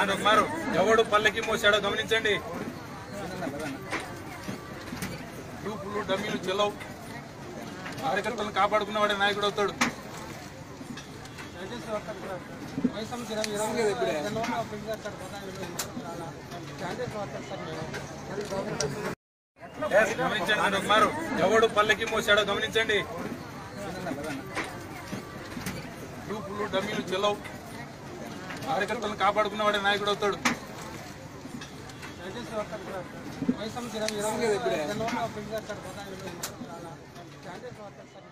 గమనించండి ఒక మారు ఎవడు పల్లెకి మోసాడో గమనించండి గ్రూపులు డమ్మీలు చెల్లవు కార్యకర్తలను కాపాడుకున్నవాడే నాయకుడు అవుతాడు Yes, గమనించండి ఒక మారు ఎవడు పల్లెకి మోసాడో గమనించండి గ్రూపులు డమ్మీలు చెల్లవు కార్యకర్తలను కాపాడుకున్నవాడే నాయకుడు అవుతాడు వయసు ఇరవై ఇరవై